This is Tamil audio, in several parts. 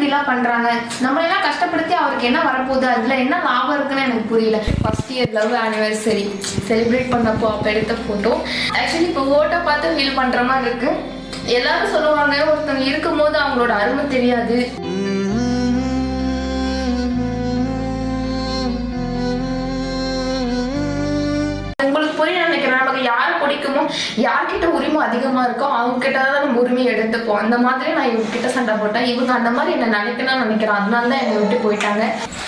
இப்படிலாம் பண்றாங்க நம்மளெல்லாம் கஷ்டப்படுத்தி அவருக்கு என்ன வரப்போகுது அதுல என்ன லாபம் இருக்குன்னு எனக்கு புரியல first year love anniversary celebrate பண்ணப்போ அப்போ எடுத்த ஃபோட்டோ ஆக்சுவலி இப்போ ஃபோட்டோ பார்த்து ஃபீல் பண்ற மாதிரி இருக்கு எல்லாரும் சொல்லுவாங்க ஒருத்தவங்க இருக்கும்போது அவங்களோட அருமை தெரியாது உங்களுக்கு புரிய நினைக்கிறேன் நமக்கு யார் பிடிக்குமோ யார்கிட்ட உரிமை அதிகமா இருக்கோ அவங்க கிட்ட தான் நம்ம உரிமை எடுத்துப்போம் அந்த மாதிரி நான் இவங்க கிட்ட சண்டை போட்டேன் இவங்க அந்த மாதிரி என்ன நினைக்கணும்னு நினைக்கிறேன் அதனால தான் என்னை விட்டு போயிட்டாங்க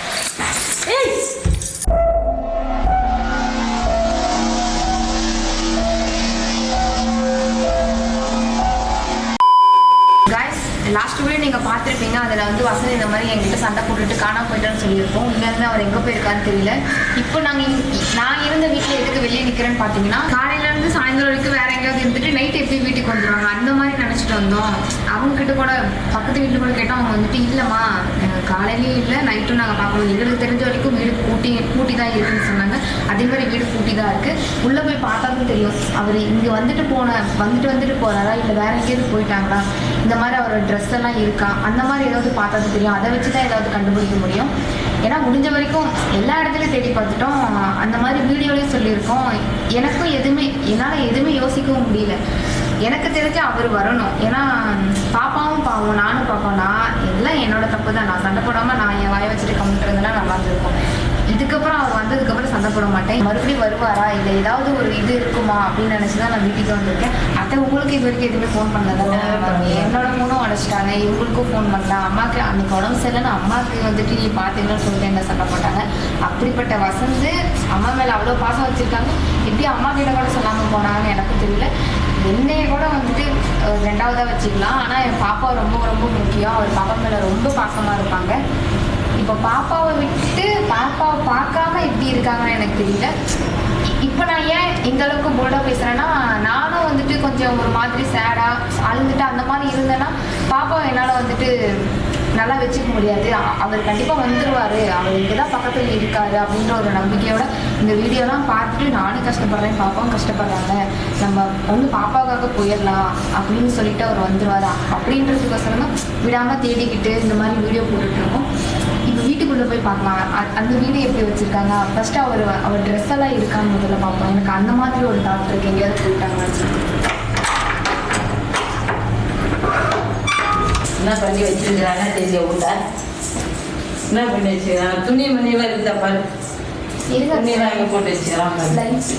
காய்ஸ் லாஸ்ட் வீடியோ நீங்கள் பார்த்துருப்பீங்க அதில் வந்து வசதி இந்த மாதிரி என்கிட்ட சண்டை போட்டுட்டு காணாம போயிட்டான்னு சொல்லியிருப்போம் உண்மையாலுமே அவர் எங்கே போயிருக்கான்னு தெரியல இப்போ நாங்கள் நான் இருந்த வீட்டில் எதுக்கு வெளியே நிற்கிறேன்னு பார்த்தீங்கன்னா காலையிலேருந்து சாயந்தரம் வரைக்கும் வேற எங்கேயாவது இருந்துட்டு நைட் எப்படி வீட்டுக்கு வந்துடுவாங்க அந்த மாதிரி நினச்சிட்டு வந்தோம் அவங்க கிட்ட கூட பக்கத்து வீட்டில் கூட கேட்டோம் அவங்க வந்துட்டு இல்லைம்மா அஹ் காலையிலயும் இல்லை நைட்டும் நாங்கள் பார்க்கணும் எங்களுக்கு தெரிஞ்ச வரைக்கும் வீடு பூட்டி பூட்டி தான் இருக்குன்னு சொன்னாங்க அதே மாதிரி வீடு பூட்டி தான் இருக்குது உள்ளே போய் பார்த்தாலும் தெரியும் அவர் இங்கே வந்துட்டு போன வந்துட்டு வந்துட்டு போகிறாரா இல்லை வேற எங்கேயாவது போயிட்டாங்களா இந்த மாதிரி அவரோட ட்ரெஸ் எல்லாம் இருக்கா அந்த மாதிரி ஏதாவது பார்த்தா தான் தெரியும் அதை வச்சு தான் ஏதாவது கண்டுபிடிக்க முடியும் ஏன்னா முடிஞ்ச வரைக்கும் எல்லா இடத்துலையும் தேடி பார்த்துட்டோம் அந்த மாதிரி வீடியோலையும் சொல்லியிருக்கோம் எனக்கும் எதுவுமே என்னால் எதுவுமே யோசிக்கவும் முடியல எனக்கு தெரிஞ்சு அவர் வரணும் ஏன்னா பாப்பாவும் பாவம் நானும் பாப்போம் நான் எல்லாம் என்னோட தப்பு தான் நான் சண்டை போடாமல் நான் என் வாயை வச்சுட்டு கம்மிட்டு இருந்தேன்னா நல்லா இருந்திருக்கும் இதுக்கப்புறம் அவர் வந்ததுக்கப்புறம் சண்டை போட மாட்டேன் மறுபடியும் வருவாரா இல்லை ஏதாவது ஒரு இது இருக்குமா அப்படின்னு நினச்சி தான் நான் வீட்டுக்கு வந்திருக்கேன் அத்தை உங்களுக்கு இது வரைக்கும் எதுவுமே ஃபோன் பண்ணல என்னோட ஃபோனும் உடச்சிட்டாங்க இவங்களுக்கும் ஃபோன் பண்ணல அம்மாவுக்கு அன்னைக்கு உடம்பு சரியில்லைன்னு அம்மாவுக்கு வந்துட்டு நீ பார்த்தீங்கன்னு சொல்லிட்டு என்ன சண்டை போட்டாங்க அப்படிப்பட்ட வசந்து அம்மா மேலே அவ்வளோ பாசம் வச்சுருக்காங்க எப்படி அம்மா கிட்ட கூட சொல்லாமல் போனாங்கன்னு எனக்கு தெரியல என்னைய கூட வந்துட்டு அஹ், ரெண்டாவதா வச்சுக்கலாம் ஆனால் என் பாப்பா ரொம்ப ரொம்ப முக்கியம் அவர் பாப்பா மேலே ரொம்ப பாசமாக இருப்பாங்க இப்போ பாப்பாவை விட்டுட்டு பாப்பாவை பார்க்காம எப்படி இருக்காங்கன்னு எனக்கு தெரியல இ- இப்போ நான் ஏன் இந்த அளவுக்கு போல்டாக பேசுகிறேன்னா நானும் வந்துட்டு கொஞ்சம் ஒரு மாதிரி சேடாக அழுந்துட்டு அந்த மாதிரி இருந்தேன்னா பாப்பாவை என்னால் வந்துட்டு நல்லா வச்சுக்க முடியாது அ- அவர் கண்டிப்பாக வந்துருவார் அவர் இங்கே தான் பக்கத்தில் இருக்காரு அப்படின்ற ஒரு நம்பிக்கையோட இந்த வீடியோலாம் பார்த்துட்டு நானும் கஷ்டப்படுறேன் பாப்பாவும் கஷ்டப்படுறாங்க நம்ம ஒன்று பாப்பாவுக்காக போயிடலாம் அப்படின்னு சொல்லிட்டு அவர் வந்துருவாரா அப்படின்றதுக்கோசரம் தான் விடாமல் தேடிக்கிட்டு இந்த மாதிரி வீடியோ போட்டுட்ருக்கோம் இப்போ வீட்டுக்குள்ளே போய் பார்க்கலாம் அ- அந்த வீடு எப்படி வச்சுருக்காங்க ஃபஸ்ட்டு அவர் அவர் ட்ரெஸ் எல்லாம் இருக்கான்னு முதல்ல பார்ப்போம் எனக்கு அந்த மாதிரி ஒரு தாட் இருக்கு எங்கேயாவது போயிட்டாங்கன்னு சொல்லி என்ன பண்ணி வச்சிருக்கிறாங்க தெரிய உள்ள என்ன பண்ணி வச்சிருக்காங்க துணி மணிலாம் இருந்தா பாரு துணியெல்லாம் இங்கே போட்டு வச்சிருக்காங்க Lights.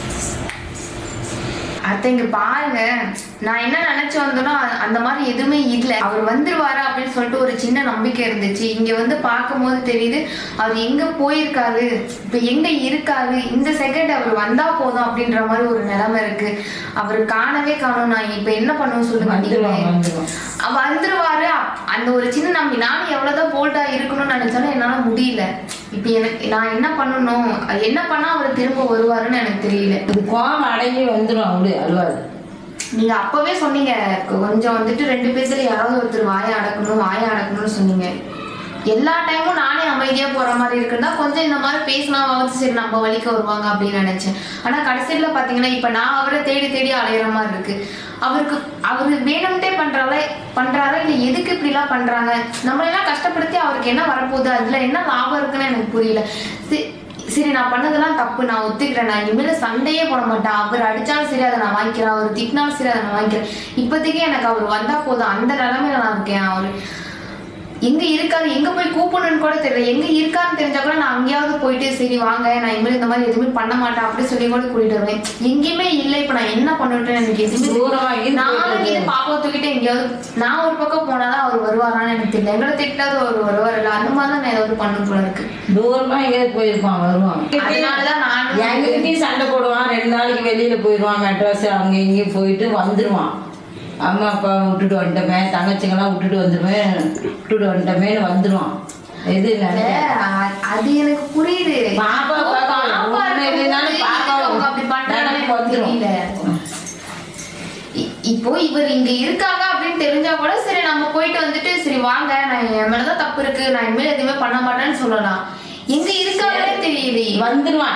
அத்தை இங்க பாருங்க நான் என்ன நினைச்சு வந்தேனோ அ- அந்த மாதிரி எதுவுமே இல்லை அவர் வந்துருவாரு அப்படின்னு சொல்லிட்டு ஒரு சின்ன நம்பிக்கை இருந்துச்சு இங்க வந்து பார்க்கும்போது தெரியுது அவர் எங்க போயிருக்காரு இப்ப எங்க இருக்காரு இந்த செகண்ட் அவர் வந்தா போதும் அப்படின்ற மாதிரி ஒரு நிலைமை இருக்கு அவர் காணவே காணும் நான் இப்ப என்ன பண்ணுவோம் சொல்லுங்க வந்துருவாங்க நீங்களே. வந்துருவாங்க அவ வந்துருவாரு அப்- அந்த ஒரு சின்ன நம்பி நானும் எவ்வளவுதான் போல்டா இருக்கணும்னு நினைச்சாலும் என்னால முடியல இப்ப எனக்கு நான் என்ன பண்ணணும் என்ன பண்ணா அவர் திரும்ப வருவாருன்னு எனக்கு தெரியல இது கோவம் அடங்கி வந்துடும் அவரு அழுவாது நீங்க அப்பவே சொன்னீங்க கொஞ்சம் வந்துட்டு ரெண்டு பேர்த்துல யாராவது ஒருத்தர் வாயை அடக்கணும் வாயை அடக்கணும்னு சொன்னீங்க எல்லா டைமும் நானே அமைதியா போற மாதிரி இருக்குன்னா கொஞ்சம் இந்த மாதிரி பேசினாவது சரி நம்ம வழிக்க வருவாங்க அப்படின்னு நினைச்சேன் ஆனா கடைசியில பாத்தீங்கன்னா இப்ப நான் அவரை தேடி தேடி அலையிற மாதிரி இருக்கு அவருக்கு அவரு வேணும்ட்டே பண்றாரா பண்றாரா இல்ல எதுக்கு இப்படி எல்லாம் பண்றாங்க நம்மளெல்லாம் கஷ்டப்படுத்தி அவருக்கு என்ன வரப்போகுது அதுல என்ன லாபம் இருக்குன்னு எனக்கு புரியல சி- சரி நான் பண்ணதெல்லாம் தப்பு நான் ஒத்துக்கிறேன் நான் இனிமேல சண்டையே போட மாட்டேன் அவர் அடிச்சாலும் சரி அதை நான் வாங்கிக்கிறேன் அவர் திட்டினாலும் சரி அதை நான் வாங்கிக்கிறேன் இப்போதைக்கு எனக்கு அவர் வந்தா போதும் அந்த நிலைமையில நான் இருக்கேன் அவர் எங்க இருக்காரு எங்க போய் கூப்பிடணும்னு கூட தெரியல எங்க இருக்காருன்னு தெரிஞ்சா கூட நான் அங்கேயாவது போயிட்டு சரி வாங்க நான் இனிமேல் இந்த மாதிரி எதுவுமே பண்ண மாட்டேன் அப்படி சொல்லி கூட கூட்டிட்டு வருவேன் எங்கேயுமே இல்லை இப்போ நான் என்ன பண்ணட்டும் எனக்கு எதுவுமே தூரமா இருந்து நான் போயிட்டு இது பாப்பா தூக்கிட்டு எங்கேயாவது நான் ஒரு பக்கம் போனாதான் அவர் வருவாரான்னு எனக்கு தெரியல எங்களை திட்டாத அவர் வருவார் இல்லை அந்த மாதிரி தான் நான் ஏதாவது பண்ண போல இருக்கு தூரமா எங்கேயாவது போயிருப்பான் வருவான் அதனாலதான் நானும் எங்ககிட்டயும் சண்டை போடுவான் ரெண்டு நாளைக்கு வெளியில போயிடுவான் மெட்ராஸ் அங்க இங்கேயும் போயிட்டு வந்துருவான் அம்மா அப்பா விட்டுட்டு வந்துட்டோமே தங்கச்சிங்கெல்லாம் விட்டுட்டு வந்துடுவேன் விட்டுட்டு வந்துட்டோமேன்னு வந்துருவான் எது இல்ல, நினைக்க அ- அது எனக்கு புரியுது பாப்பா இப்போ பார்க்க பாப்பா ஒண்ணுமே இல்லைனாலும் இருக்கும்போது பாப்பா அவங்க அப்படி பண்றாங்கன்னு நினைப்பு எனக்கு வந்துரும். தெரியல இ- இப்போ இவர் இங்க இருக்காங்க அப்படின்னு தெரிஞ்சா கூட சரி நம்ம போயிட்டு வந்துட்டு சரி வாங்க நான் என் மேலதான் தப்பு இருக்கு நான் இனிமேல் எதுவுமே பண்ண மாட்டேன்னு சொல்லலாம் எங்க இருக்காங்கன்னே தெரியலையே வந்துருவான்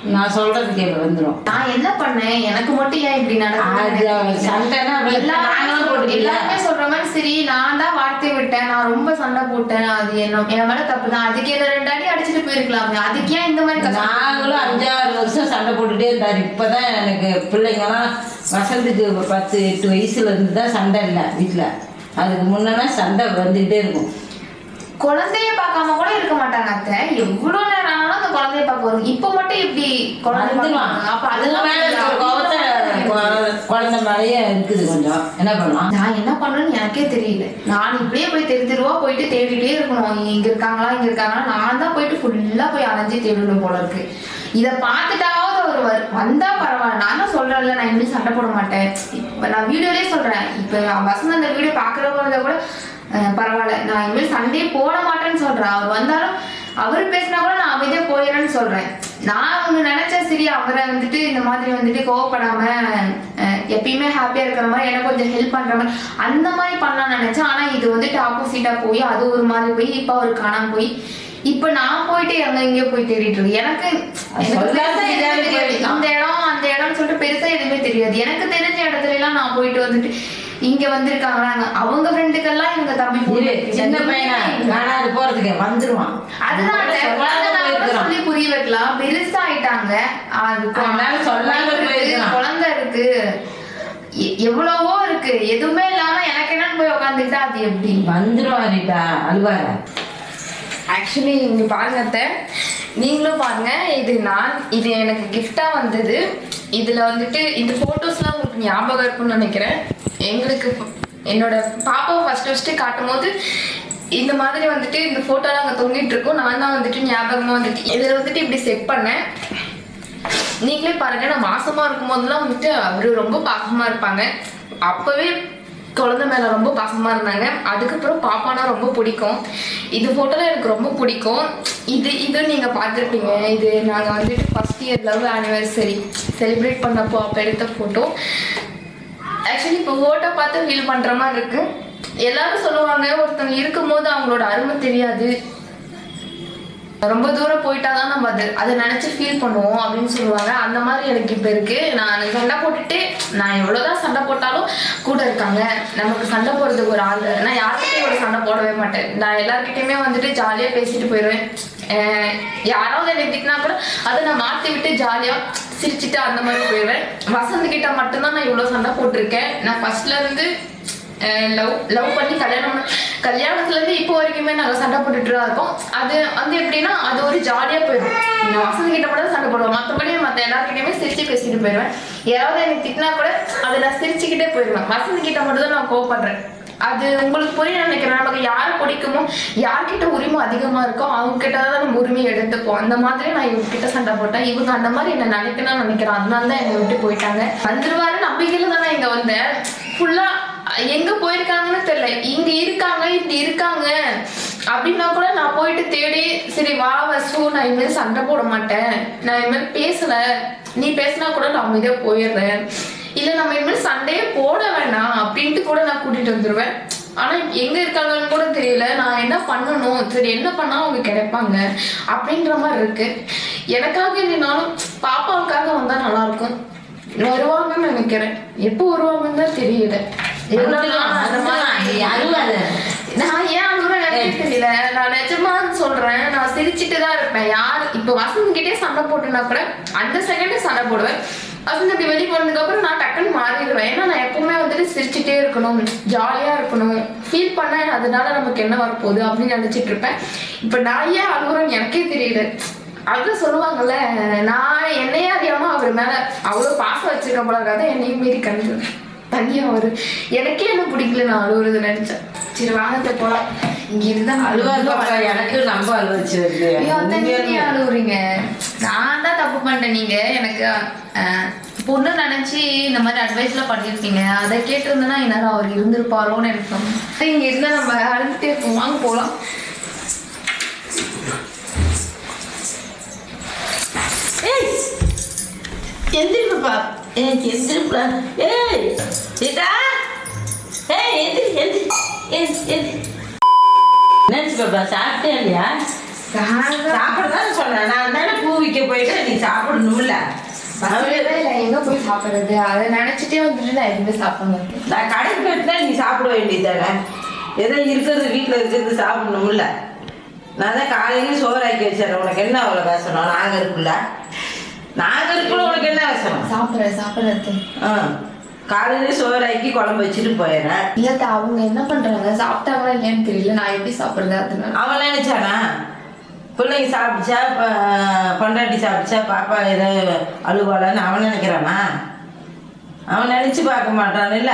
நான் சொல்றது கேளு வந்துடும் நான் என்ன பண்ணேன் எனக்கு மட்டும் ஏன் இப்படி அது நடக்குது சண்டைனா அப்படி நாங்களும் போட்டுக்கல எல்லாருமே சொல்ற மாதிரி சரி நான் தான் வார்த்தை விட்டேன் நான் ரொம்ப சண்டை போட்டேன் அது என்ன என் மேல தப்பு தான் அதுக்கு என்ன ரெண்டு அடி அடிச்சுட்டு போயிருக்கலாமே அதுக்கு ஏன் இந்த மாதிரி கஷ்டம் நாங்களும் அஞ்சாறு வருஷம் சண்டை போட்டுட்டே இருந்தாரு இப்பதான் எனக்கு பிள்ளைங்கலாம் வசந்துக்கு ஒரு பத்து எட்டு வயசுல இருந்து தான் சண்டை இல்லை வீட்டில் அதுக்கு முன்னெல்லாம் சண்டை வந்துக்கிட்டே இருக்கும் குழந்தைய பார்க்காம கூட இருக்க மாட்டாங்க அத்தை எவ்வளவு நேரம் ஆனாலும் அந்த குழந்தைய பார்க்க வரும் இப்ப மட்டும் இப்படி குழந்தை வந்துடுவான் பார்க்கறாங்க. அப்ப அதுக்கு அதெல்லாம் மேல இருக்கிற கோபத்தை குழ- குழந்தை மேலேயே இருக்குது கொஞ்சம் என்ன பண்ணலாம் நான் என்ன பண்றேன்னு எனக்கே தெரியல நான் இப்படியே போய் தெரு தெருவா போயிட்டு தேடிட்டே இருக்கணும் இங்க இருக்காங்களா இங்க இருக்காங்களா நான் தான் போயிட்டு ஃபுல்லா போய் அலைஞ்சு தேடணும் போல இருக்கு இத பார்த்துட்டாவது ஒரு வரு- வந்தா பரவாயில்ல நான் தான் சொல்றேன்ல நான் இனிமே சண்டை போட மாட்டேன் இப்ப நான் வீடியோலயே சொல்றேன் இப்ப வசந்த் அந்த வீடியோ பாக்குறவங்க கூட அஹ், பரவாயில்ல நான் இனிமேல் சண்டையே போட மாட்டேன்னு சொல்றேன் அவர் வந்தாலும் அவர் பேசினா கூட நான் அமைதியா போயிடுறேன்னு சொல்றேன் நான் ஒண்ணு நினைச்சேன் சரி அவரை வந்துட்டு இந்த மாதிரி வந்துட்டு கோவப்படாம அஹ், எப்பயுமே ஹாப்பியா இருக்கிற மாதிரி எனக்கு கொஞ்சம் ஹெல்ப் பண்ற மாதிரி அந்த மாதிரி பண்ணலாம்னு நினைச்சேன் ஆனா இது வந்துட்டு ஆப்போசிட்டா போய் அது ஒரு மாதிரி போய் இப்ப அவர் காணாம போய் இப்ப நான் போயிட்டு அங்க இங்கேயோ போய் தேடிட்டு இருக்கேன் எனக்கு எனக்கு சொல்லாத பெருசா எதுவுமே இதாவே தெரியாது போயிடலாம். இந்த இடம் அந்த இடம்னு சொல்லிட்டு பெருசா எதுவுமே தெரியாது எனக்கு தெரிஞ்ச இடத்துல எல்லாம் நான் போயிட்டு வந்துட்டு இங்க வந்திருக்காங்க அவங்க ஃப்ரெண்டுக்கெல்லாம் இவங்க தம்பி இரு, போட்டு சின்ன பையனா காணாது போறதுக்கு வந்துருவான் அதுதான் அத்தை, சொல்லாத குழந்தை நான் கூட போயிருக்கிறான். சொல்லி புரிய வைக்கலாம் பெருசா ஆயிட்டாங்க அது கு- அதனால சொல்லாத இருக்கு, போயிருக்கிறான். குழந்தை இருக்கு எ- எவ்வளவோ இருக்கு எதுவுமே இல்லாம எனக்கு என்னன்னு போய் உட்காந்துக்கிட்டா அது எப்படி வந்துருவாரிட்டா அழுவார ஆக்சுவலி இங்க பாருங்க அத்தை நீங்களும் பாருங்க இது நான் இது எனக்கு gift-ஆ வந்தது இதுல வந்துட்டு இந்த போட்டோஸ்லாம் உங்களுக்கு ஞாபகம் இருக்கும்னு நினைக்கிறேன் எங்களுக்கு ப- என்னோட பாப்பாவை ஃபர்ஸ்ட் ஃபர்ஸ்ட் காட்டும் போது இந்த மாதிரி வந்துட்டு இந்த போட்டோலாம் அங்கே தொங்கிட்டு இருக்கும் நான் தான் வந்துட்டு ஞாபகமா வந்துட்டு இதில் வந்துட்டு இப்படி செட் பண்ணேன் நீங்களே பாருங்க நான் மாசமா இருக்கும் போதெல்லாம் வந்துட்டு அவரு ரொம்ப பாசமா இருப்பாங்க அப்பவே குழந்தை மேல ரொம்ப பாசமா இருந்தாங்க அதுக்கப்புறம் பாப்பானா ரொம்ப பிடிக்கும் இது போட்டோல எனக்கு ரொம்ப பிடிக்கும் இது இது நீங்க பார்த்துருப்பீங்க இது நாங்க வந்துட்டு first year love anniversary celebrate பண்ணப்போ அப்போ எடுத்த போட்டோ ஆக்சுவலி இப்போ ஃபோட்டோ பார்த்து ஃபீல் பண்ற மாதிரி இருக்கு எல்லாரும் சொல்லுவாங்க ஒருத்தவங்க இருக்கும்போது அவங்களோட அருமை தெரியாது ரொம்ப தூரம் போயிட்டாதான் நம்ம அது அதை நினைச்சு ஃபீல் பண்ணுவோம் அப்படின்னு சொல்லுவாங்க அந்த மாதிரி எனக்கு இப்போ இருக்கு நான் சண்டை போட்டுட்டு நான் எவ்வளவுதான் சண்டை போட்டாலும் கூட இருக்காங்க நமக்கு சண்டை போடுறதுக்கு ஒரு ஆள் நான் யார்கிட்டயும் ஒரு சண்டை போடவே மாட்டேன் நான் எல்லார்கிட்டயுமே வந்துட்டு ஜாலியா பேசிட்டு போயிடுவேன் அஹ் யாராவது என்னை திட்டினா கூட அதை நான் மாத்தி விட்டு ஜாலியா சிரிச்சிட்டு அந்த மாதிரி போயிடுவேன் வசந்த் கிட்ட மட்டும்தான் நான் இவ்வளவு சண்டை போட்டிருக்கேன் நான் ஃபர்ஸ்ட்ல இருந்து லவ் லவ் பண்ணி கல்யாணம் பண்ண- கல்யாணத்துல இருந்து இப்போ வரைக்குமே நாங்க சண்டை போட்டுட்டு தான் இருக்கோம் அது வந்து எப்படின்னா அது ஒரு ஜாலியா போயிடும் நான் வசந்த் கிட்ட மட்டும் தான் சண்டை போடுவேன் மற்றபடி மற்ற எல்லாருக்கிட்டையுமே சிரிச்சு பேசிட்டு போயிடுவேன் யாராவது எனக்கு திட்டினா கூட அதை நான் சிரிச்சுக்கிட்டே போயிடுவேன் வசந்த் கிட்ட மட்டும் தான் நான் கோவப்படுறேன் அது உங்களுக்கு புரிய நினைக்கிறேன் நமக்கு யார் பிடிக்குமோ யார்கிட்ட உரிமை அதிகமா இருக்கோ அவங்க கிட்ட தான் நம்ம உரிமையை எடுத்துப்போம் அந்த மாதிரி நான் இவங்க கிட்ட சண்டை போட்டேன் இவங்க அந்த மாதிரி என்ன நினைக்கணும்னு நினைக்கிறேன் அதனால தான் என்னை விட்டு போயிட்டாங்க வந்துருவாரு நம்பிக்கையில தானே இங்க வந்தேன் ஃபுல்லா எங்க போயிருக்காங்கன்னு தெரியல இங்க இருக்காங்க இப்படி இருக்காங்க அப்படின்னா கூட நான் போயிட்டு தேடி சரி வா வசு நான் இனிமேல் சண்டை போட மாட்டேன் நான் இனிமேல் பேசல நீ பேசினா கூட நான் அமைதியா போயிடுறேன் இல்ல நம்ம இனிமேல் சண்டையே போட வேணாம் அப்படின்ட்டு கூட நான் கூட்டிட்டு வந்துருவேன் ஆனா எங்க இருக்காங்கன்னு கூட தெரியல நான் என்ன பண்ணணும் சரி என்ன பண்ணா அவங்க கிடைப்பாங்க அப்படின்ற மாதிரி இருக்கு எனக்காக இல்லைனாலும் பாப்பாவுக்காக வந்தா நல்லா இருக்கும் வருவாங்கன்னு நினைக்கிறேன் எப்போ வருவாங்கன்னு தான் தெரியல எவ்வளவு நாள் அந்த மாதிரி அழுவாத நான் ஏன் அழுகுறேன் எனக்கே தெரியல நான் நிஜமா சொல்றேன் நான் சிரிச்சிட்டு தான் இருப்பேன் யார் இப்போ வசந்த் கிட்டே சண்டை போட்டுனா கூட அந்த செகண்டே சண்டை போடுவேன் வசந்த் இப்படி வெளியே போனதுக்கு அப்புறம் நான் டக்குன்னு மாறிடுவேன் ஏன்னா நான் எப்பவுமே வந்துட்டு சிரிச்சிட்டே இருக்கணும் ஜாலியா இருக்கணும் ஃபீல் பண்ண அதனால நமக்கு என்ன வரப்போகுது அப்படின்னு நினைச்சிட்டு இருப்பேன் இப்போ நான் ஏன் அழுகுறேன்னு எனக்கே தெரியல அதுதான் சொல்லுவாங்கல்ல நான் என்னையே அறியாம அவர் மேல அவ்வளவு பாசம் வச்சிருக்க போல இருக்காது என்னையும் மீறி கண்டு தனியா வரும் எனக்கே என்ன பிடிக்கல நான் அழுகுறது நினைச்சேன் சரி வாங்க போலாம் இங்க இருந்தா அழுவாத பாப்பா எனக்கு ரொம்ப அழுவச்சு வருது ஐயோ, அத்தை, நீங்க ஏன் அழுவுறீங்க நான் தான் தப்பு பண்ணிட்டேன் நீங்க எனக்கு அஹ், பொண்ணு நினைச்சு இந்த மாதிரி அட்வைஸ்லாம் பண்ணியிருக்கீங்க அதை கேட்டிருந்தேன்னா இந்நேரம் அவர் இருந்திருப்பாரோன்னு எனக்கு தோணும். அத்தை, இங்க இருந்தா நம்ம அழுதுட்டே இருப்போம் வாங்க போலாம் ஏய் எந்திரி பாப்பா ஏய் எந்திரிப்பா ஏய் சீதா ஏய் எந்திரி எந்திரி எந்திரி எந்திரி என்னாச்சு பாப்பா சாப்பிட்டே இல்லையா சாப்பிட சொன்னேன் நான் தானே பூ விற்க போயிட்டு நீ சாப்பிடணும்ல பசிக்கவே இல்லை எங்க போய் சாப்பிடுறது அதை நினைச்சிட்டே வந்துட்டு நான் எதுவுமே சாப்பிட மாட்டேன் நான் கடைக்கு போயிட்டுனா நீ சாப்பிட வேண்டியதானே ஏதோ இருக்கிறது வீட்டில் இருக்கிறது சாப்பிடணும்ல நான் தான் காலையிலேயும் சோறாக்கி வச்சிடறேன் உனக்கு என்ன அவ்வளோ பேசணும் நாங்கள் இருக்குல்ல நாங்கள் இருக்குள்ள உனக்கு என்ன பேசணும் சாப்பிடுறேன் சாப்பிடுறது ஆ காலையிலேயே சோறாக்கி குழம்பு வச்சுட்டு போயிடுறேன் இல்லத்த அவங்க என்ன பண்றாங்க சாப்பிட்டாங்களா இல்லையான்னு தெரியல நான் எப்படி சாப்பிடுறது அதனால அவன் நினைச்சானா பிள்ளைங்க சாப்பிடுச்சா ப- பொண்டாட்டி சாப்பிடுச்சா பாப்பா ஏதோ அழுவாளான்னு அவன் நினைக்கிறானா அவன் நினச்சி பார்க்க மாட்டான்ல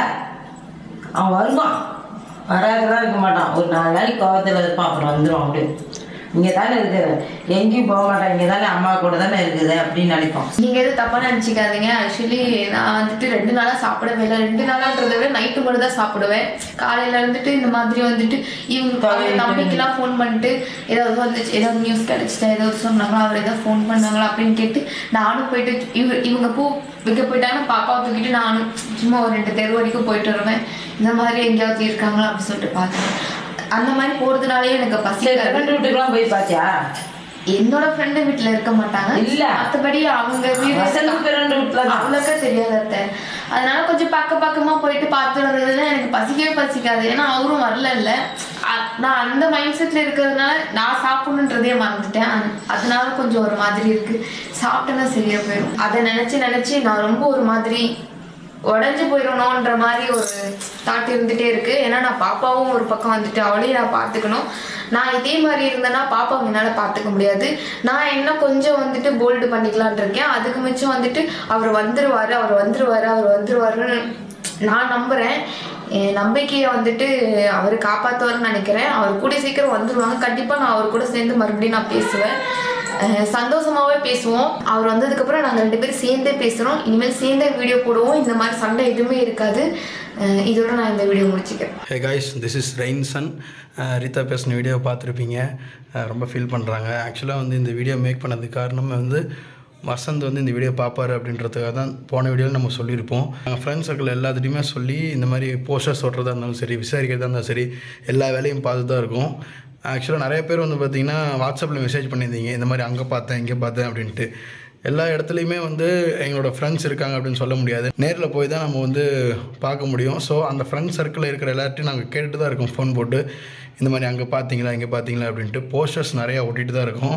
அவன் வருவான் வராதெல்லாம் இருக்க மாட்டான் ஒரு நாலு நாளைக்கு கோவத்தில் இருப்பான் அப்புறம் வந்துடும் அப்படியே இங்கே தானே இருக்குது எங்கேயும் போக மாட்டான் இங்கே தானே அம்மா கூட தானே இருக்குது அப்படின்னு நினைப்பான் நீங்க எதுவும் தப்பா நினைச்சுக்காதீங்க ஆக்சுவலி நான் வந்துட்டு ரெண்டு நாளா சாப்பிடவே இல்லை ரெண்டு நாளான்றதை விட நைட்டு மட்டும் தான் சாப்பிடுவேன் காலையில இருந்துட்டு இந்த மாதிரி வந்துட்டு இவங்க அவங்க தம்பிக்கெல்லாம் ஃபோன் பண்ணிட்டு ஏதாவது வந்துச்சு ஏதாவது நியூஸ் கிடைச்சிட்டா ஏதாவது சொன்னாங்களா அவர் ஏதாவது ஃபோன் பண்ணாங்களா அப்படின்னு கேட்டு நானும் போயிட்டு இவ இவங்க பூ விற்க போயிட்டாங்கன்னா பாப்பாவை தூக்கிட்டு நானும் சும்மா ஒரு ரெண்டு தெரு வரைக்கும் போயிட்டு வருவேன் இந்த மாதிரி எங்கேயாவது இருக்காங்களா அப்படின்னு சொல்லிட்டு பார்த்தேன் அந்த மாதிரி போறதுனாலே எனக்கு சரி பசிக்காது ரெண்டு வீட்டுக்குலாம் போய் பார்த்தியா என்னோட ஃப்ரெண்டு வீட்ல இருக்க மாட்டாங்க இல்ல. மத்தபடி அவங்க வீடு வசந்துக்கு ரெண்டு வீட்டில் தான் அவ்வளோக்கா தெரியாது அத்தை அதனால கொஞ்சம் பக்க பக்கமா போயிட்டு பார்த்து வந்ததுல எனக்கு பசிக்கவே பசிக்காது ஏன்னா அவரும் வரல நான் அந்த மைண்ட் செட்ல இருக்கிறதுனால நான் சாப்பிடணுன்றதே மறந்துட்டேன் அது- அதனால கொஞ்சம் ஒரு மாதிரி இருக்கு சாப்பிட்டேன்னா சரியா போயிடும் அதை நினைச்சு நினைச்சு நான் ரொம்ப ஒரு மாதிரி உடஞ்சு போயிடணுன்ற மாதிரி ஒரு தாட் இருந்துட்டே இருக்கு ஏன்னா நான் பாப்பாவும் ஒரு பக்கம் வந்துட்டு அவளையும் நான் பார்த்துக்கணும் நான் இதே மாதிரி இருந்தேன்னா பாப்பாவை என்னால் பார்த்துக்க முடியாது நான் என்ன கொஞ்சம் வந்துட்டு போல்டு பண்ணிக்கலான் இருக்கேன் அதுக்கு மிச்சம் வந்துட்டு அவர் வந்துருவாரு அவர் வந்துருவாரு அவர் வந்துருவாருன்னு நான் நம்புறேன் என் நம்பிக்கையை வந்துட்டு அவர் காப்பாற்றுவார்னு நினைக்கிறேன் அவர் கூட சீக்கிரம் வந்துருவாங்க கண்டிப்பாக நான் அவர் கூட சேர்ந்து மறுபடியும் நான் பேசுவேன் அஹ் சந்தோஷமாவே பேசுவோம் அவர் வந்ததுக்கப்புறம் நாங்கள் ரெண்டு பேரும் சேர்ந்தே பேசுகிறோம் இனிமேல் சேர்ந்தே வீடியோ போடுவோம் இந்த மாதிரி சண்டை எதுவுமே இருக்காது அஹ் இதோட நான் இந்த வீடியோ முடிச்சுக்கிறேன் ஹே காய்ஸ் திஸ் இஸ் ரெயின் சன் ரீதா பேசின வீடியோ பார்த்துருப்பீங்க அஹ் ரொம்ப ஃபீல் பண்ணுறாங்க ஆக்சுவலாக வந்து இந்த வீடியோ மேக் பண்ணதுக்கு காரணம் வந்து வசந்த் வந்து இந்த வீடியோ பார்ப்பாரு அப்படின்றதுக்காக தான் போன வீடியோவில் நம்ம சொல்லியிருப்போம் நாங்கள் ஃப்ரெண்ட்ஸ் சர்க்கிள் எல்லாத்துட்டையுமே சொல்லி இந்த மாதிரி போஸ்டர்ஸ் ஓட்டுறதா இருந்தாலும் சரி விசாரிக்கிறதா இருந்தாலும் சரி எல்லா வேலையும் பார்த்து தான் இருக்கும் ஆக்சுவலாக நிறைய பேர் வந்து பார்த்திங்கன்னா வாட்ஸ்அப்பில் மெசேஜ் பண்ணியிருந்தீங்க இந்த மாதிரி அங்கே பார்த்தேன் இங்கே பார்த்தேன் அப்படின்ட்டு எல்லா இடத்துலையுமே வந்து எங்களோட ஃப்ரெண்ட்ஸ் இருக்காங்க அப்படின்னு சொல்ல முடியாது நேரில் போய் தான் நம்ம வந்து பார்க்க முடியும் ஸோ அந்த ஃப்ரெண்ட்ஸ் சர்க்கிளில் இருக்கிற எல்லார்ட்டையும் நாங்கள் கேட்டுட்டு தான் இருக்கோம் ஃபோன் போட்டு இந்த மாதிரி அங்கே பார்த்தீங்களா இங்கே பார்த்தீங்களா அப்படின்ட்டு போஸ்டர்ஸ் நிறையா ஒட்டிட்டு தான் இருக்கோம்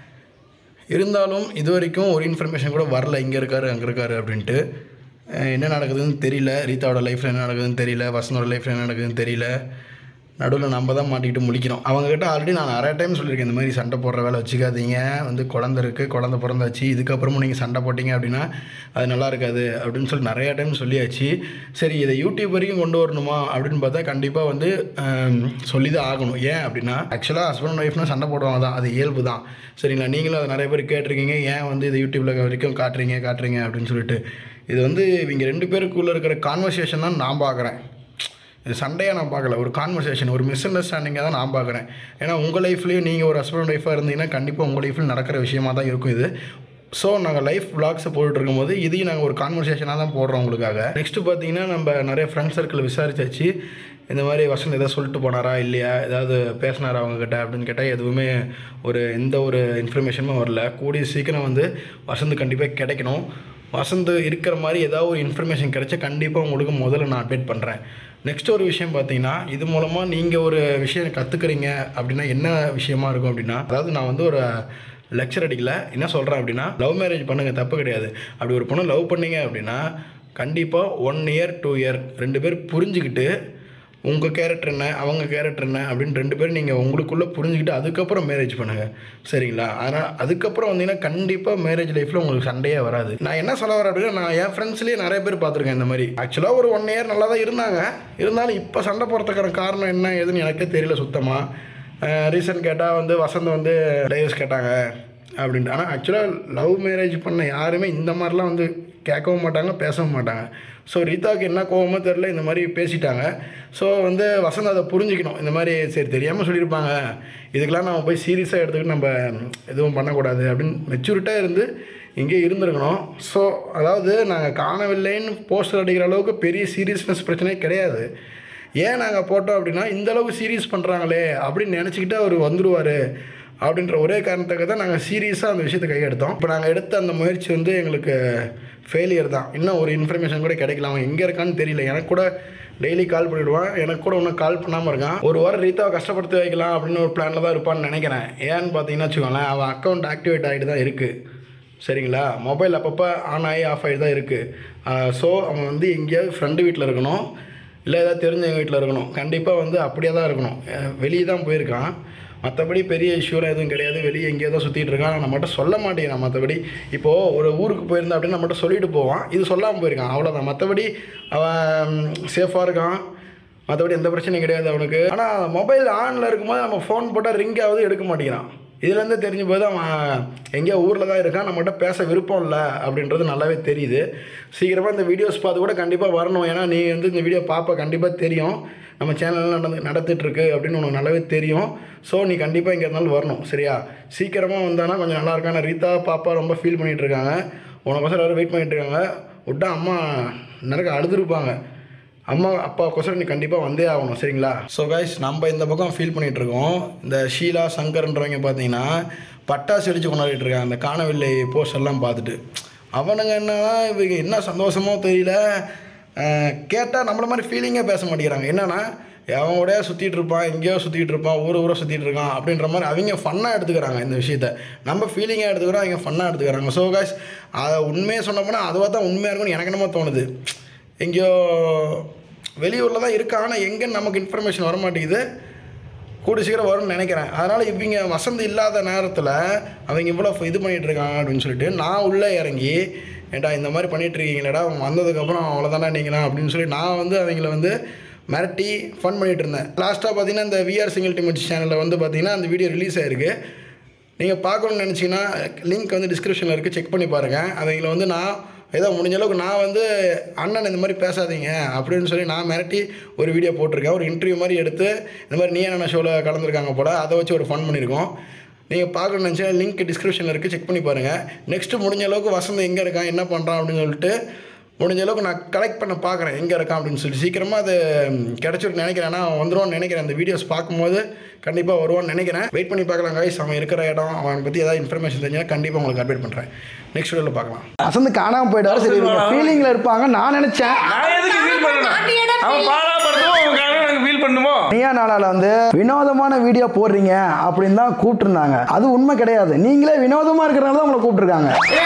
இருந்தாலும் இது வரைக்கும் ஒரு இன்ஃபர்மேஷன் கூட வரல இங்கே இருக்காரு அங்கே இருக்காரு அப்படின்ட்டு அஹ் என்ன நடக்குதுன்னு தெரியல ரீதாவோட லைஃப்பில் என்ன நடக்குதுன்னு தெரியல வசனோட லைஃப்பில் என்ன நடக்குதுன்னு தெரியல நடுவில் நம்ம தான் மாட்டிக்கிட்டு முழிக்கிறோம் அவங்ககிட்ட ஆல்ரெடி நான் நிறைய டைம் சொல்லியிருக்கேன் இந்த மாதிரி சண்டை போடுற வேலை வச்சுக்காதீங்க வந்து குழந்த இருக்குது குழந்த பிறந்தாச்சு இதுக்கப்புறமும் நீங்கள் சண்டை போட்டிங்க அப்படின்னா அது நல்லா இருக்காது அப்படின்னு சொல்லி நிறைய டைம் சொல்லியாச்சு சரி இதை யூடியூப் வரைக்கும் கொண்டு வரணுமா அப்படின்னு பார்த்தா கண்டிப்பாக வந்து சொல்லி தான் ஆகணும் ஏன் அப்படின்னா ஆக்சுவலாக ஹஸ்பண்ட் அண்ட் ஒய்ஃப்னா சண்டை போடுவாங்க தான் அது இயல்பு தான் சரிங்களா நீங்களும் அதை நிறைய பேர் கேட்டிருக்கீங்க ஏன் வந்து இதை யூடியூப்பில் வரைக்கும் காட்டுறீங்க காட்டுறீங்க அப்படின்னு சொல்லிட்டு இது வந்து இவங்க ரெண்டு பேருக்குள்ளே இருக்கிற கான்வர்சேஷன் தான் நான் பார்க்குறேன் இது சண்டையாக நான் பார்க்கல ஒரு கான்வர்சேஷன் ஒரு மிஸ் அண்டர்ஸ்டாண்டிங்காக தான் நான் பார்க்குறேன் ஏன்னா உங்கள் லைஃப்லேயும் நீங்கள் ஒரு ஹஸ்பண்ட் ஒய்ஃபாக இருந்தீங்கன்னா கண்டிப்பாக உங்கள் லைஃப்பில் நடக்கிற விஷயமா தான் இருக்கும் இது ஸோ நாங்கள் லைஃப் vlogs போட்டுட்டு இருக்கும்போது இதையும் நாங்கள் ஒரு கான்வர்சேஷனாக தான் போடுறோம் உங்களுக்காக நெக்ஸ்ட்டு பார்த்தீங்கன்னா நம்ம நிறைய ஃப்ரெண்ட் சர்க்கிள் விசாரிச்சாச்சு இந்த மாதிரி வசந்த் எதாவது சொல்லிட்டு போனாரா இல்லையா ஏதாவது பேசினாரா அவங்கக்கிட்ட அப்படின்னு கேட்டால் எதுவுமே ஒரு எந்த ஒரு இன்ஃபர்மேஷனுமே வரல கூடிய சீக்கிரம் வந்து வசந்த் கண்டிப்பாக கிடைக்கணும் வசந்த் இருக்கிற மாதிரி ஏதாவது ஒரு இன்ஃபர்மேஷன் கிடைச்சா கண்டிப்பாக உங்களுக்கு முதல்ல நான் அப்டேட் பண்ணுறேன் நெக்ஸ்ட் ஒரு விஷயம் பார்த்தீங்கன்னா இது மூலமாக நீங்கள் ஒரு விஷயம் கற்றுக்குறீங்க அப்படின்னா என்ன விஷயமா இருக்கும் அப்படின்னா அதாவது நான் வந்து ஒரு லெக்சர் அடிக்கல என்ன சொல்கிறேன் அப்படின்னா லவ் மேரேஜ் பண்ணுங்கள் தப்பு கிடையாது அப்படி ஒரு பொண்ணை லவ் பண்ணீங்க அப்படின்னா கண்டிப்பாக ஒன் இயர் டூ இயர் ரெண்டு பேர் புரிஞ்சுக்கிட்டு உங்கள் கேரக்டர் என்ன அவங்க கேரக்டர் என்ன அப்படின்னு ரெண்டு பேரும் நீங்கள் உங்களுக்குள்ளே புரிஞ்சுக்கிட்டு அதுக்கப்புறம் மேரேஜ் பண்ணுங்கள் சரிங்களா அதனால் அதுக்கப்புறம் வந்தீங்கன்னா கண்டிப்பாக மேரேஜ் லைஃப்பில் உங்களுக்கு சண்டையே வராது நான் என்ன சொல்ல வரேன் அப்படின்னா நான் என் ஃப்ரெண்ட்ஸ்லேயே நிறைய பேர் பார்த்துருக்கேன் இந்த மாதிரி ஆக்சுவலாக ஒரு ஒன் இயர் நல்லா தான் இருந்தாங்க இருந்தாலும் இப்போ சண்டை போகிறதுக்கான காரணம் என்ன ஏதுன்னு எனக்கே தெரியல சுத்தமாக ரீசன் கேட்டால் வந்து வசந்த் வந்து டைவர்ஸ் கேட்டாங்க அப்படின்ட்டு ஆனால் ஆக்சுவலாக லவ் மேரேஜ் பண்ண யாருமே இந்த மாதிரிலாம் வந்து கேட்கவும் மாட்டாங்க பேசவும் மாட்டாங்க ஸோ ரீதாவுக்கு என்ன கோவமோ தெரில இந்த மாதிரி பேசிட்டாங்க ஸோ வந்து வசந்த் அதை புரிஞ்சுக்கணும் இந்த மாதிரி சரி தெரியாமல் சொல்லியிருப்பாங்க இதுக்கெல்லாம் நம்ம போய் சீரியஸாக எடுத்துக்கிட்டு நம்ம எதுவும் பண்ணக்கூடாது அப்படின்னு மெச்சூரிட்டாக இருந்து இங்கே இருந்திருக்கணும் ஸோ அதாவது நாங்கள் காணவில்லைன்னு போஸ்டர் அடிக்கிற அளவுக்கு பெரிய சீரியஸ்னஸ் பிரச்சனையே கிடையாது ஏன் நாங்கள் போட்டோம் அப்படின்னா இந்த அளவுக்கு சீரியஸ் பண்ணுறாங்களே அப்படின்னு நினச்சிக்கிட்டு அவர் வந்துடுவார் அப்படின்ற ஒரே காரணத்துக்காக தான் நாங்கள் சீரியஸாக அந்த விஷயத்தை கையெடுத்தோம் இப்போ நாங்கள் எடுத்த அந்த முயற்சி வந்து எங்களுக்கு ஃபெயிலியர் தான் இன்னும் ஒரு இன்ஃபர்மேஷன் கூட கிடைக்கல அவன் எங்கே இருக்கான்னு தெரியல எனக்கு கூட டெய்லி கால் பண்ணிவிடுவான் எனக்கு கூட இன்னும் கால் பண்ணாமல் இருக்கான் ஒரு வாரம் ரீத்தாவை கஷ்டப்படுத்தி வைக்கலாம் அப்படின்னு ஒரு பிளானில் தான் இருப்பான்னு நினைக்கிறேன் ஏன்னு பார்த்தீங்கன்னா வச்சுக்கோங்களேன் அவன் அக்கௌண்ட் ஆக்டிவேட் ஆகிட்டு தான் இருக்குது சரிங்களா மொபைல் அப்பப்போ ஆன் ஆகி ஆஃப் ஆகி தான் இருக்குது ஸோ அவன் வந்து எங்கேயாவது ஃப்ரெண்டு வீட்டில் இருக்கணும் இல்லை ஏதாவது தெரிஞ்சவங்க வீட்டில் இருக்கணும் கண்டிப்பாக வந்து அப்படியே தான் இருக்கணும் அஹ் வெளியே தான் போயிருக்கான் மற்றபடி பெரிய இஷ்யூலாம் எதுவும் கிடையாது வெளியே எங்கேயோ தான் சுற்றிட்டு இருக்கான் நான் நம்மகிட்ட சொல்ல மாட்டேங்கிறான் மற்றபடி இப்போது ஒரு ஊருக்கு போயிருந்தா அப்படின்னு நம்மகிட்ட சொல்லிட்டு போவான் இது சொல்லாமல் போயிருக்கான் அவ்வளோதான் மற்றபடி அவன் சேஃபாக இருக்கான் மற்றபடி எந்த பிரச்சனையும் கிடையாது அவனுக்கு ஆனால் மொபைல் ஆனில் இருக்கும்போது நம்ம ஃபோன் போட்டால் ரிங் ஆகுது எடுக்க மாட்டேங்கிறான் இதுலேருந்து தெரிஞ்ச போது அவன் எங்கேயோ ஊரில் தான் இருக்கான் நம்மகிட்ட பேச விருப்பம் இல்லை அப்படின்றது நல்லாவே தெரியுது சீக்கிரமாக இந்த வீடியோஸ் பார்த்து கூட கண்டிப்பாக வரணும் ஏன்னா நீ வந்து இந்த வீடியோ பார்ப்ப கண்டிப்பாக தெரியும் நம்ம சேனலில் நடந்து நடந்துட்டுருக்கு அப்படின்னு உனக்கு நல்லாவே தெரியும் ஸோ நீ கண்டிப்பாக இங்கே இருந்தாலும் வரணும் சரியா சீக்கிரமாக வந்தானா கொஞ்சம் நல்லா இருக்கும் ஏன்னா ரீதா பாப்பா ரொம்ப ஃபீல் பண்ணிகிட்டு இருக்காங்க உனக்கோசரம் எல்லாரும் வெயிட் பண்ணிட்டு இருக்காங்க விட்டா அம்மா நிறைய அழுதுருப்பாங்க அம்மா அப்பா கொசரம் நீ கண்டிப்பாக வந்தே ஆகணும் சரிங்களா ஸோ கைஸ் நம்ம இந்த பக்கம் ஃபீல் பண்ணிகிட்டு இருக்கோம் இந்த ஷீலா சங்கர்ன்றவங்க பார்த்தீங்கன்னா பட்டாசு வெடிச்சு கொண்டாடிட்டு இருக்காங்க அந்த காணவில்லை போஸ்ட் எல்லாம் பார்த்துட்டு அவனுங்க என்னன்னா இவங்க என்ன சந்தோஷமோ தெரியல கேட்டால் நம்மள மாதிரி ஃபீலிங்கே பேச மாட்டேங்கிறாங்க என்னன்னா அவன் கூட சுற்றிட்டு இருப்பான் எங்கேயோ சுற்றிட்டு இருப்பான் ஊர் ஊரை சுற்றிட்டு இருக்கான் அப்படின்ற மாதிரி அவங்க ஃபன்னாக எடுத்துக்கிறாங்க இந்த விஷயத்த நம்ம ஃபீலிங்காக எடுத்துக்கிறோம் அவங்க ஃபன்னாக எடுத்துக்கிறாங்க ஸோ கைஸ் அதை உண்மையை சொன்ன போனால் அதுவாக தான் உண்மையாக இருக்கும்னு எனக்கு என்னமோ தோணுது எங்கேயோ வெளியூரில் தான் இருக்கா ஆனால் எங்கேன்னு நமக்கு இன்ஃபர்மேஷன் வர மாட்டேங்குது கூடி சீக்கிரம் வரும்னு நினைக்கிறேன் அதனால் இவங்க வசந்த் இல்லாத நேரத்தில் அவங்க இவ்வளோ இது பண்ணிகிட்டு இருக்காங்க அப்படின்னு சொல்லிட்டு நான் உள்ளே இறங்கி ஏண்டா இந்த மாதிரி பண்ணிட்டு இருக்கீங்களேடா அவங்க வந்ததுக்கப்புறம் அவ்வளோதானே நீங்களாம் அப்படின்னு சொல்லி நான் வந்து அவங்கள வந்து மிரட்டி ஃபன் பண்ணிகிட்டு இருந்தேன் லாஸ்ட்டாக பார்த்தீங்கன்னா இந்த விஆர் சிங்கிள் டிமெட்ஸ் சேனலில் வந்து பார்த்தீங்கன்னா அந்த வீடியோ ரிலீஸ் ஆயிருக்கு நீங்கள் பார்க்கணும்னு நினச்சிங்கன்னா லிங்க் வந்து டிஸ்கிரிப்ஷனில் இருக்குது செக் பண்ணி பாருங்கள் அவங்கள வந்து நான் ஏதோ முடிஞ்ச அளவுக்கு நான் வந்து அண்ணன் இந்த மாதிரி பேசாதீங்க அப்படின்னு சொல்லி நான் மிரட்டி ஒரு வீடியோ போட்டிருக்கேன் ஒரு இன்டர்வியூ மாதிரி எடுத்து இந்த மாதிரி நீ என்ன ஷோவில் கலந்துருக்காங்க போல் அதை வச்சு ஒரு ஃபன் பண்ணியிருக்கோம் நீங்கள் பார்க்கணும்னு நினச்சா லிங்க் டிஸ்கிரிப்ஷனில் இருக்குது செக் பண்ணி பாருங்கள் நெக்ஸ்ட்டு முடிஞ்ச அளவுக்கு வசந்த் எங்கே இருக்கான் என்ன பண்ணுறான் அப்படின்னு சொல்லிட்டு முடிஞ்ச அளவுக்கு நான் கலெக்ட் பண்ண பார்க்குறேன் எங்கே இருக்கான் அப்படின்னு சொல்லி சீக்கிரமாக அது கிடச்சிருக்கு நினைக்கிறேன் ஏன்னா அவன் வந்துருவான்னு நினைக்கிறேன் அந்த வீடியோஸ் பார்க்கும்போது கண்டிப்பாக வருவான்னு நினைக்கிறேன் வெயிட் பண்ணி பார்க்கலாம் guys அவன் இருக்கிற இடம் அவனை பற்றி ஏதாவது இன்ஃபர்மேஷன் தெரிஞ்சால் கண்டிப்பாக உங்களுக்கு அப்டேட் பண்ணுறேன் நெக்ஸ்ட் வீடியோவில் பார்க்கலாம் வசந்த் காணாம போயிட்டாரு சரி இவங்க ஃபீலிங்ல இருப்பாங்க நான் நினைச்சேன் நான் எதுக்கு ஃபீல் பண்ணணும் அவன் பாடா படுத்துவோம் அவன் காரணம் எனக்கு ஃபீல் பண்ணுமோ நீயா நாளால வந்து வினோதமான வீடியோ போடுறீங்க அப்படின்னு தான் கூப்பிட்டுருந்தாங்க அது உண்மை கிடையாது நீங்களே வினோதமா இருக்கிறனால தான் உங்களை கூப்பிட்டுருக்காங்க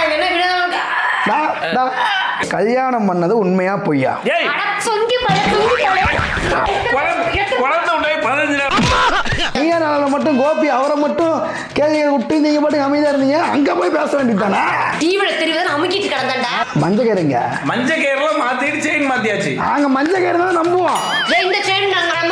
டா, டா. கல்யாணம் பண்ணது உண்மையா பொய்யா ஏய் குழந்தை குழந்தை உண்டாய் பதினஞ்சு நேரம் நீயா நாளால மட்டும் கோபி அவரை மட்டும் கேள்வி விட்டு நீங்க மட்டும் அமைதியா இருந்தீங்க அங்க போய் பேச வேண்டியதானே டிவில தெரியுது அமுக்கிட்டு கிடந்தாண்டா மஞ்சள் கயிறுங்க மஞ்சள் கயிறுலாம் மாத்திட்டு செயின் மாத்தியாச்சு நாங்க மஞ்சள் கயிறு தான் நம்புவோம் ஏய், இந்த செயின் நாங்க